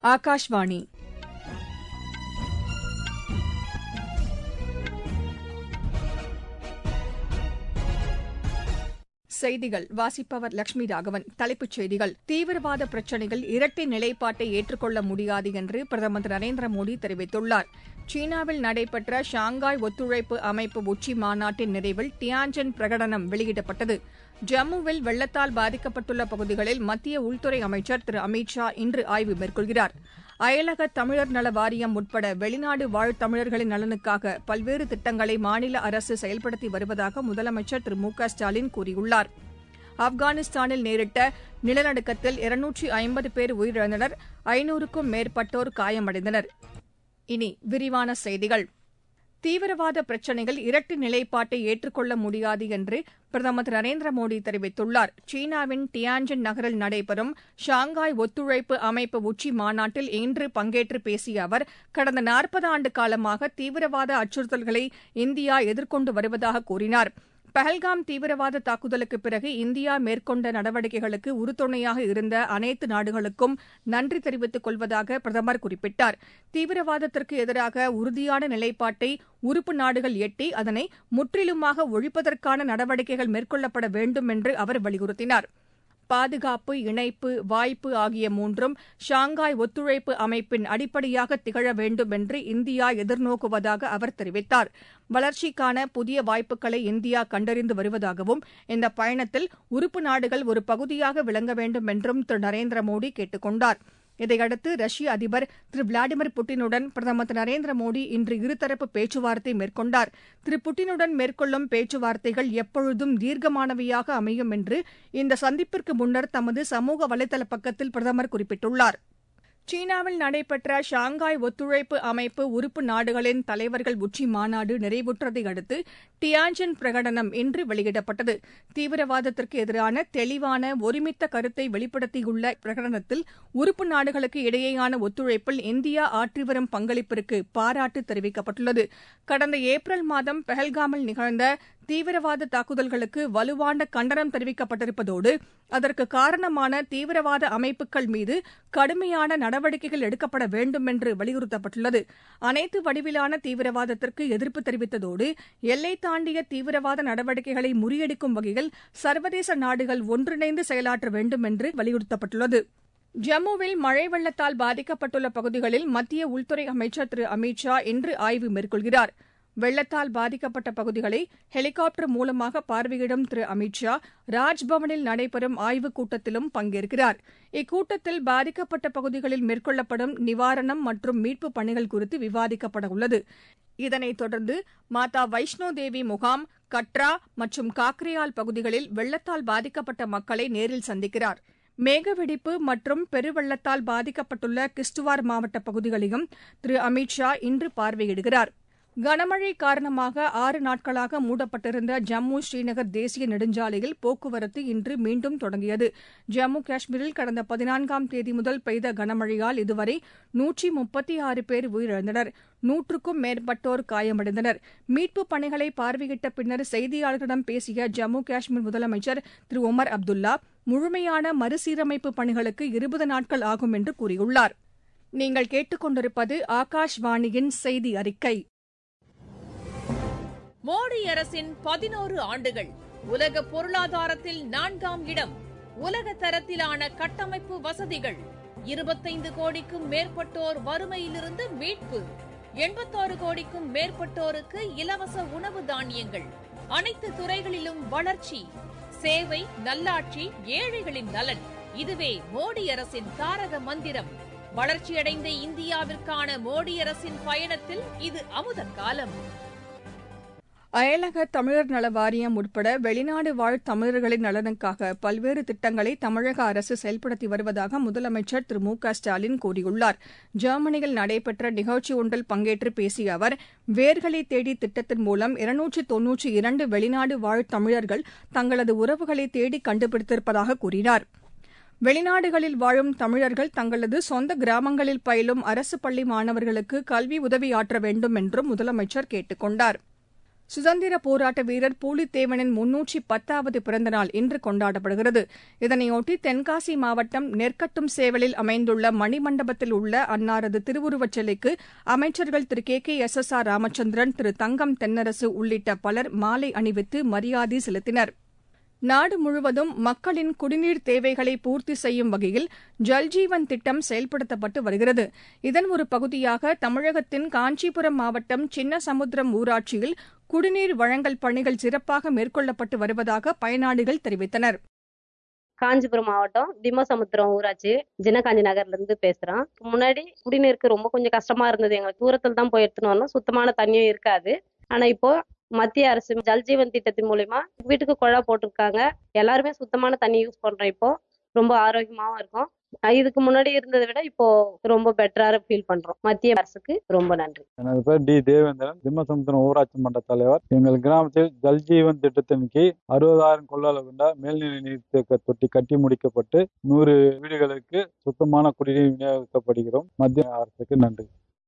ஆகாஷ்வாணி செய்திகள் வாசிப்பவர் லட்சுமி ராகவன் தலைப்புச் செய்திகள் தீவிரவாத பிரச்சினையில் இரட்டை நிலைப்பாட்டை ஏற்றுக்கொள்ள முடியாது என்று பிரதமர் திரு நரேந்திர மோடி தெரிவித்துள்ளார் சீனாவில் நடைபெற்ற ஷாங்காய் ஒத்துழைப்பு அமைப்பு உச்சி மாநாட்டின் நிறைவில் டியான்ஜன் பிரகடனம் வெளியிடப்பட்டது ஜம்முவில் வெள்ளத்தால் பாதிக்கப்பட்டுள்ள பகுதிகளில் மத்திய உள்துறை அமைச்சர் திரு அமித் ஷா இன்று ஆய்வு மேற்கொள்கிறார் அயலக தமிழர் நல வாரியம் உட்பட வெளிநாடு வாழ் தமிழர்களின் நலனுக்காக பல்வேறு திட்டங்களை மாநில அரசு செயல்படுத்தி வருவதாக முதலமைச்சர் திரு மு க ஸ்டாலின் கூறியுள்ளார் ஆப்கானிஸ்தானில் நேரிட்ட நிலநடுக்கத்தில் இருநூற்றி ஐம்பது பேர் உயிரிழந்தனர் ஐநூறுக்கும் மேற்பட்டோர் காயமடைந்தனர் இனி விரிவான செய்திகள் தீவிரவாத பிரச்சினையில் இரட்டை நிலைப்பாட்டை ஏற்றுக்கொள்ள முடியாது என்று பிரதமர் திரு நரேந்திர மோடி தெரிவித்துள்ளார் சீனாவின் டியான்ஜின் நகரில் நடைபெறும் ஷாங்காய் ஒத்துழைப்பு அமைப்பு உச்சி மாநாட்டில் இன்று பங்கேற்று பேசிய அவர் கடந்த நாற்பது ஆண்டு காலமாக தீவிரவாத அச்சுறுத்தல்களை இந்தியா எதிர்கொண்டு வருவதாக கூறினார் பஹல்காம் தீவிரவாத தாக்குதலுக்குப் பிறகு இந்தியா மேற்கொண்ட நடவடிக்கைகளுக்கு உறுதுணையாக இருந்த அனைத்து நாடுகளுக்கும் நன்றி தெரிவித்துக் கொள்வதாக பிரதமர் குறிப்பிட்டார் தீவிரவாதத்திற்கு எதிராக உறுதியான நிலைப்பாட்டை உறுப்பு நாடுகள் எட்டி அதனை முற்றிலுமாக ஒழிப்பதற்கான நடவடிக்கைகள் மேற்கொள்ளப்பட வேண்டும் என்று அவர் வலியுறுத்தினார் பாதுகாப்பு இணைப்பு வாய்ப்பு ஆகிய மூன்றும் ஷாங்காய் ஒத்துழைப்பு அமைப்பின் அடிப்படையாக திகழ வேண்டும் என்று இந்தியா எதிர்நோக்குவதாக அவர் தெரிவித்தார் வளர்ச்சிக்கான புதிய வாய்ப்புகளை இந்தியா கண்டறிந்து வருவதாகவும் இந்த பயணத்தில் உறுப்பு நாடுகள் ஒரு பகுதியாக விளங்க வேண்டும் என்றும் திரு நரேந்திர மோடி கேட்டுக் கொண்டார் இதையடுத்து ரஷ்ய அதிபர் திரு விளாடிமிர் புட்டினுடன் பிரதமர் திரு நரேந்திர மோடி இன்று இருதரப்பு பேச்சுவார்த்தை மேற்கொண்டார் திரு புட்டினுடன் மேற்கொள்ளும் பேச்சுவார்த்தைகள் எப்பொழுதும் தீர்க்கமானவையாக அமையும் என்று இந்த சந்திப்பிற்கு முன்னர் தமது சமூக வலைதள பக்கத்தில் பிரதமர் குறிப்பிட்டுள்ளார் சீனாவில் நடைபெற்ற ஷாங்காய் ஒத்துழைப்பு அமைப்பு உறுப்பு நாடுகளின் தலைவர்கள் உச்சி மாநாடு நிறைவுற்றதை அடுத்து டியான்ஜின் பிரகடனம் இன்று வெளியிடப்பட்டது தீவிரவாதத்திற்கு எதிரான தெளிவான ஒருமித்த கருத்தை வெளிப்படுத்தியுள்ள பிரகடனத்தில் உறுப்பு நாடுகளுக்கு இடையேயான ஒத்துழைப்பில் இந்தியா ஆற்றி வரும் பங்களிப்பிற்கு பாராட்டு தெரிவிக்கப்பட்டுள்ளது கடந்த ஏப்ரல் மாதம் பெஹல்காமில் நிகழ்ந்த தீவிரவாத தாக்குதல்களுக்கு வலுவான கண்டனம் தெரிவிக்கப்பட்டிருப்பதோடு அதற்கு காரணமான தீவிரவாத அமைப்புகள் மீது கடுமையான நடவடிக்கைகள் எடுக்கப்பட வேண்டும் என்று வலியுறுத்தப்பட்டுள்ளது அனைத்து வடிவிலான தீவிரவாதத்திற்கு எதிர்ப்பு தெரிவித்ததோடு எல்லை தாண்டிய தீவிரவாத நடவடிக்கைகளை முறியடிக்கும் வகையில் சர்வதேச நாடுகள் ஒன்றிணைந்து செயலாற்ற வேண்டும் என்று வலியுறுத்தப்பட்டுள்ளது ஜம்முவில் மழை வெள்ளத்தால் பாதிக்கப்பட்டுள்ள பகுதிகளில் மத்திய உள்துறை அமைச்சர் திரு அமித் ஷா இன்று ஆய்வு மேற்கொள்கிறார் வெள்ளத்தால் பாதிக்கப்பட்ட பகுதிகளை ஹெலிகாப்டர் மூலமாக பார்வையிடும் திரு அமித் ஷா ராஜ்பவனில் நடைபெறும் ஆய்வுக் கூட்டத்திலும் பங்கேற்கிறார் இக்கூட்டத்தில் பாதிக்கப்பட்ட பகுதிகளில் மேற்கொள்ளப்படும் நிவாரணம் மற்றும் மீட்புப் பணிகள் குறித்து விவாதிக்கப்பட உள்ளது இதனைத் தொடர்ந்து மாதா வைஷ்ணோ தேவி முகாம் கட்ரா மற்றும் காக்ரியால் பகுதிகளில் வெள்ளத்தால் பாதிக்கப்பட்ட மக்களை நேரில் சந்திக்கிறார் மேகவெடிப்பு மற்றும் பெருவெள்ளத்தால் பாதிக்கப்பட்டுள்ள கிஸ்துவார் மாவட்ட பகுதிகளையும் திரு அமித் ஷா இன்று பார்வையிடுகிறார் கனமழை காரணமாக ஆறு நாட்களாக மூடப்பட்டிருந்த ஜம்மு ஸ்ரீநகர் தேசிய நெடுஞ்சாலையில் போக்குவரத்து இன்று மீண்டும் தொடங்கியது ஜம்மு காஷ்மீரில் கடந்த பதினான்காம் தேதி முதல் பெய்த கனமழையால் இதுவரை நூற்றி முப்பத்தி ஆறு பேர் உயிரிழந்தனர் நூற்றுக்கும் மேற்பட்டோர் காயமடைந்தனர் மீட்புப் பணிகளை பார்வையிட்ட பின்னர் செய்தியாளர்களிடம் பேசிய ஜம்மு காஷ்மீர் முதலமைச்சர் திரு ஒமர் அப்துல்லா முழுமையான மறுசீரமைப்பு பணிகளுக்கு இருபது நாட்கள் ஆகும் என்று கூறியுள்ளார் நீங்கள் கேட்டுக்கொண்டிருப்பது ஆகாஷ்வாணியின் செய்தி அறிக்கை மோடி அரசின் பதினோரு ஆண்டுகள் உலக பொருளாதாரத்தில் நான்காம் இடம் உலக தரத்திலான கட்டமைப்பு வசதிகள் இருபத்தைந்து கோடிக்கும் மேற்பட்டோர் வறுமையிலிருந்து மீட்பு எண்பத்தாறு கோடிக்கும் மேற்பட்டோருக்கு இலவச உணவு தானியங்கள் அனைத்து துறைகளிலும் வளர்ச்சி சேவை நல்லாட்சி ஏழைகளின் நலன் இதுவே மோடி அரசின் தாரக மந்திரம் வளர்ச்சியடைந்த இந்தியாவிற்கான மோடி அரசின் பயணத்தில் இது அமுத காலம் அயலக தமிழர் நல வாரியம் உட்பட வெளிநாடு வாழ் தமிழர்களின் நலனுக்காக பல்வேறு திட்டங்களை தமிழக அரசு செயல்படுத்தி வருவதாக முதலமைச்சர் திரு மு க ஸ்டாலின் கூறியுள்ளார் ஜெர்மனியில் நடைபெற்ற நிகழ்ச்சி ஒன்றில் பங்கேற்று பேசிய அவர் வேர்களை தேடி திட்டத்தின் மூலம் இருநூற்றி தொன்னூற்றி இரண்டு வெளிநாடு வாழ் தமிழர்கள் தங்களது உறவுகளை தேடி கண்டுபிடித்திருப்பதாக கூறினார் வெளிநாடுகளில் வாழும் தமிழர்கள் தங்களது சொந்த கிராமங்களில் பயிலும் அரசு பள்ளி மாணவர்களுக்கு கல்வி உதவியாற்ற வேண்டும் என்றும் முதலமைச்சர் கேட்டுக் கொண்டார் சுதந்திர போராட்ட வீரர் பூலித்தேவனின் முன்னூற்றி பத்தாவது பிறந்த நாள் இன்று கொண்டாடப்படுகிறது இதனையொட்டி தென்காசி மாவட்டம் நெற்கட்டும் சேவலில் அமைந்துள்ள மணிமண்டபத்தில் உள்ள அன்னாரது திருவுருவச் சிலைக்கு அமைச்சர்கள் திரு K K S S R Ramachandran திரு தங்கம் தென்னரசு உள்ளிட்ட பலர் மாலை அணிவித்து மரியாதை செலுத்தினர் நாடு முழுவதும் மக்களின் குடிநீர் தேவைகளை பூர்த்தி செய்யும் வகையில் ஜல்ஜீவன் திட்டம் செயல்படுத்தப்பட்டு வருகிறது இதன் ஒரு பகுதியாக தமிழகத்தின் காஞ்சிபுரம் மாவட்டம் சின்னசமுத்திரம் ஊராட்சியில் குடிநீர் வழங்கல் பணிகள் சிறப்பாக மேற்கொள்ளப்பட்டு வருவதாக பயனாளிகள் தெரிவித்தனர் காஞ்சிபுரம் மாவட்டம் திம்மசமுத்திரம் ஊராட்சி ஜினகாஞ்சி நகர்ல இருந்து பேசுறோம் முன்னாடி குடிநீருக்கு ரொம்ப கொஞ்சம் கஷ்டமா இருந்தது எங்களுக்கு தூரத்துல தான் போய் எடுத்துன்னு வரணும் சுத்தமான தண்ணியும் இருக்காது ஆனா இப்போ மத்திய அரசு ஜல்ஜீவன் திட்டத்தின் மூலியமா வீட்டுக்கு குழா போட்டிருக்காங்க எல்லாருமே சுத்தமான தண்ணி யூஸ் பண்றோம் இப்போ ரொம்ப ஆரோக்கியமாவும் இருக்கும் இதுக்கு முன்னாடி இருந்ததை விட இப்போ ரொம்ப பெட்டரா ஃபீல் பண்றோம் மத்திய அரசுக்கு ரொம்ப நன்றி எனது பேர் டி தேவேந்திரன் திம்மசமுத்திரம் ஊராட்சி மன்ற தலைவர் எங்கள் கிராமத்தில் ஜல்ஜீவன் திட்டத்தின் கீழ் அறுபதாயிரம் கொள்ளளவு கொண்ட மேல்நிலை நீர்த்தேக்க தொட்டி கட்டி முடிக்கப்பட்டு நூறு வீடுகளுக்கு சுத்தமான குடிநீர் விநியோகிக்கப்படுகிறோம் மத்திய அரசுக்கு நன்றி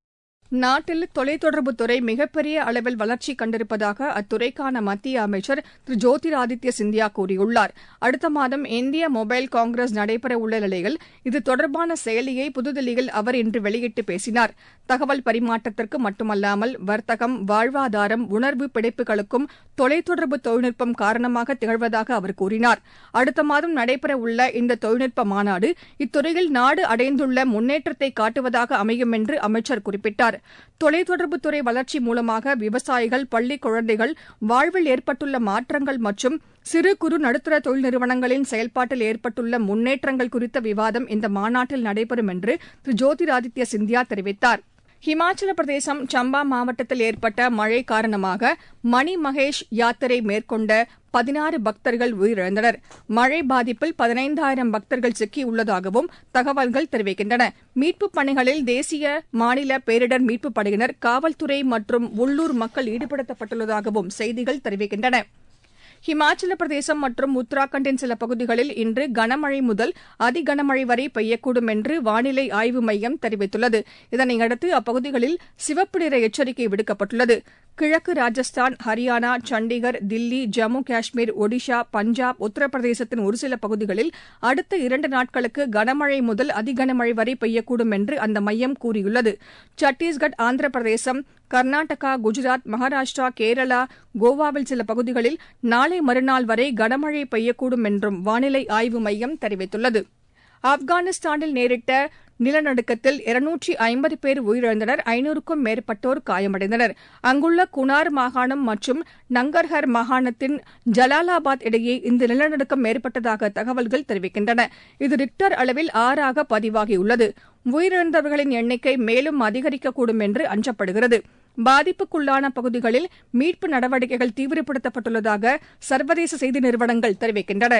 நாட்டில் தொலைத்தொடர்புத்துறை மிகப்பெரிய அளவில் வளர்ச்சி கண்டிருப்பதாக அத்துறைக்கான மத்திய அமைச்சர் திரு ஜோதிராதித்ய சிந்தியா கூறியுள்ளார் அடுத்த மாதம் இந்திய மொபைல் காங்கிரஸ் நடைபெறவுள்ள நிலையில் இது தொடர்பான செயலியை புதுதில்லியில் அவர் இன்று வெளியிட்டு பேசினார் தகவல் பரிமாற்றத்திற்கு மட்டுமல்லாமல் வர்த்தகம் வாழ்வாதாரம் உணர்வு பிடிப்புகளுக்கும் தொலைத்தொடர்பு தொழில்நுட்பம் காரணமாக திகழ்வதாக அவர் கூறினார் அடுத்த மாதம் நடைபெறவுள்ள இந்த தொழில்நுட்ப மாநாடு இத்துறையில் நாடு அடைந்துள்ள முன்னேற்றத்தை காட்டுவதாக அமையும் என்று அமைச்சர் குறிப்பிட்டார் தொலைத்தொடர்புத்துறை வளர்ச்சி மூலமாக விவசாயிகள் பள்ளி குழந்தைகள் வாழ்வில் ஏற்பட்டுள்ள மாற்றங்கள் மற்றும் சிறு குறு நடுத்தர தொழில் நிறுவனங்களின் செயல்பாட்டில் ஏற்பட்டுள்ள முன்னேற்றங்கள் குறித்த விவாதம் இந்த மாநாட்டில் நடைபெறும் என்று திரு ஜோதிராதித்ய சிந்தியா தெரிவித்தார் ஹிமாச்சல பிரதேசம் சம்பா மாவட்டத்தில் ஏற்பட்ட மழை காரணமாக மணி மகேஷ் யாத்திரை மேற்கொண்ட பதினாறு பக்தர்கள் உயிரிழந்தனர் மழை பாதிப்பில் பதினைந்தாயிரம் பக்தர்கள் சிக்கியுள்ளதாகவும் தகவல்கள் தெரிவிக்கின்றன மீட்புப் பணிகளில் தேசிய மாநில பேரிடர் மீட்புப் படையினர் காவல்துறை மற்றும் உள்ளூர் மக்கள் ஈடுபடுத்தப்பட்டுள்ளதாகவும் செய்திகள் தெரிவிக்கின்றன ஹிமாச்சல பிரதேசம் மற்றும் உத்தராகண்டின் சில பகுதிகளில் இன்று கனமழை முதல் அதி கனமழை வரை பெய்யக்கூடும் என்று வானிலை ஆய்வு மையம் தெரிவித்துள்ளது இதனையடுத்து அப்பகுதிகளில் சிவப்பு நிற எச்சரிக்கை விடுக்கப்பட்டுள்ளது கிழக்கு ராஜஸ்தான் ஹரியானா சண்டிகர் தில்லி ஜம்மு காஷ்மீர் ஒடிஷா பஞ்சாப் உத்தரப்பிரதேசத்தின் ஒரு சில பகுதிகளில் அடுத்த இரண்டு நாட்களுக்கு கனமழை முதல் அதி கனமழை வரை பெய்யக்கூடும் என்று அந்த மையம் கூறியுள்ளது சத்தீஸ்கட் ஆந்திர பிரதேசம் கர்நாடகா குஜராத் மகாராஷ்டிரா கேரளா கோவாவில் சில பகுதிகளில் நாளை மறுநாள் வரை கனமழை பெய்யக்கூடும் என்றும் வானிலை ஆய்வு மையம் தெரிவித்துள்ளது ஆப்கானிஸ்தானில் நேரிட்ட நிலநடுக்கத்தில் இருநூற்றி ஐம்பது பேர் உயிரிழந்தனர் ஐநூறுக்கும் மேற்பட்டோர் காயமடைந்தனர் அங்குள்ள குனார் மாகாணம் மற்றும் நங்கர்ஹர் மாகாணத்தின் ஜலாலாபாத் இடையே இந்த நிலநடுக்கம் ஏற்பட்டதாக தகவல்கள் தெரிவிக்கின்றன இது ரிக்டர் அளவில் ஆறாக பதிவாகியுள்ளது உயிரிழந்தவர்களின் எண்ணிக்கை மேலும் அதிகரிக்கக்கூடும் என்று அஞ்சப்படுகிறது பாதிப்புக்குள்ளான பகுதிகளில் மீட்பு நடவடிக்கைகள் தீவிரப்படுத்தப்பட்டுள்ளதாக சர்வதேச செய்தி நிறுவனங்கள் தெரிவிக்கின்றன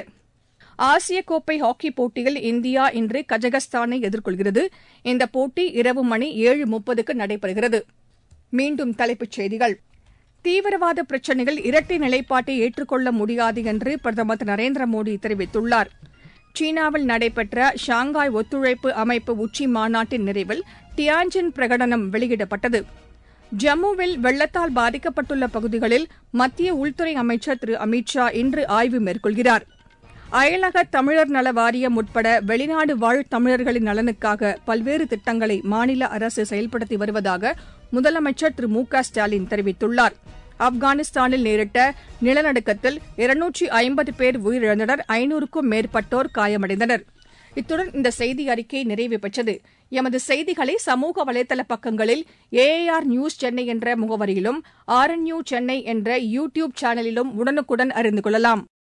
ஆசிய கோப்பை ஹாக்கி போட்டியில் இந்தியா இன்று கஜகஸ்தானை எதிர்கொள்கிறது இந்த போட்டி இரவு மணி ஏழு முப்பதுக்கு நடைபெறுகிறது மீண்டும் தலைப்புச் செய்திகள் தீவிரவாத பிரச்சினையில் இரட்டை நிலைப்பாட்டை ஏற்றுக்கொள்ள முடியாது என்று பிரதமர் திரு நரேந்திர மோடி தெரிவித்துள்ளார் சீனாவில் நடைபெற்ற ஷாங்காய் ஒத்துழைப்பு அமைப்பு உச்சி மாநாட்டின் நிறைவில் டியான்ஜின் பிரகடனம் வெளியிடப்பட்டது ஜம்முவில் வெள்ளத்தால் பாதிக்கப்பட்டுள்ள பகுதிகளில் மத்திய உள்துறை அமைச்சர் திரு அமித் ஷா இன்று ஆய்வு மேற்கொள்கிறார் அயலக தமிழர் நல வாரியம் உட்பட வெளிநாடு வாழ் தமிழர்களின் நலனுக்காக பல்வேறு திட்டங்களை மாநில அரசு செயல்படுத்தி வருவதாக முதலமைச்சர் திரு மு க ஸ்டாலின் தெரிவித்துள்ளார் ஆப்கானிஸ்தானில் நேரிட்ட நிலநடுக்கத்தில் இருநூற்றி ஐம்பது பேர் உயிரிழந்தனர் ஐநூறுக்கும் மேற்பட்டோர் காயமடைந்தனர் இத்துடன் இந்த செய்தி அறிக்கை நிறைவு பெற்றது எமது செய்திகளை சமூக வலைதள பக்கங்களில் ஏஏஆர் நியூஸ் சென்னை என்ற முகவரியிலும் ஆர்என்யூ சென்னை என்ற யூ டியூப் சேனலிலும் உடனுக்குடன் அறிந்து கொள்ளலாம்